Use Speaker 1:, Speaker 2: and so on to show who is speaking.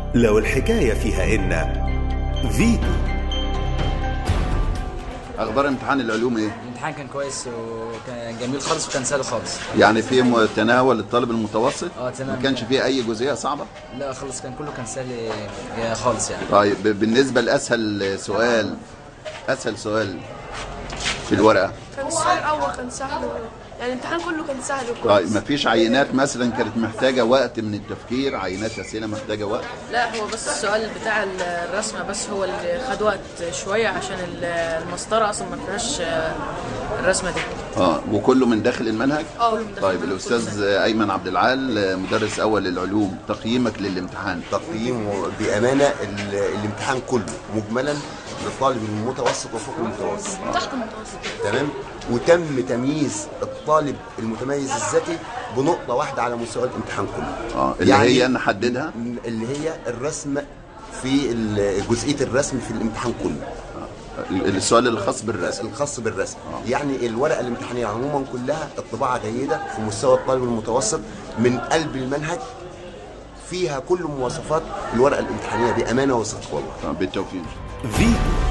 Speaker 1: لو الحكاية فيها إن فيتو
Speaker 2: اخبار امتحان العلوم ايه
Speaker 3: الامتحان كان كويس وكان جميل خالص وكان سهل خالص
Speaker 2: يعني في م- تناول الطالب المتوسط
Speaker 3: اه تمام.
Speaker 2: ما كانش فيه اي جزئيه صعبه
Speaker 3: لا خالص كان كله كان سهل آه، خالص يعني
Speaker 2: طيب ب- بالنسبه لاسهل سؤال اسهل سؤال في الورقه
Speaker 4: كان السؤال الأول كان سهل و- يعني الامتحان كله كان سهل
Speaker 2: طيب
Speaker 4: وكويس
Speaker 2: ما فيش عينات مثلا كانت محتاجه وقت من التفكير عينات اسئله محتاجه وقت
Speaker 5: لا هو بس السؤال بتاع الرسمة بس هو اللي خد وقت شوية عشان ال- المسطرة أصلا ما فيهاش آه، الرسمة دي
Speaker 2: اه وكله من داخل المنهج
Speaker 5: اه
Speaker 2: طيب الاستاذ ايمن عبد العال مدرس اول للعلوم تقييمك للامتحان
Speaker 6: تقييم بامانه ال- الامتحان كله مجملا للطالب المتوسط وفوق المتوسط
Speaker 4: تحت المتوسط
Speaker 6: تمام وتم تمييز الطالب المتميز الذكي بنقطه واحده على مستوى الامتحان كله
Speaker 2: اه اللي
Speaker 6: يعني
Speaker 2: هي نحددها
Speaker 6: اللي هي الرسم في ال- جزئيه الرسم في الامتحان كله
Speaker 2: ال- السؤال الخاص بالرسم
Speaker 6: الخاص بالرسم يعني الورقه الامتحانيه عموما كلها الطباعه جيده في مستوى الطالب المتوسط من قلب المنهج فيها كل مواصفات الورقه الامتحانيه بامانه وصدق والله
Speaker 2: آه، بالتوفيق
Speaker 1: فيتو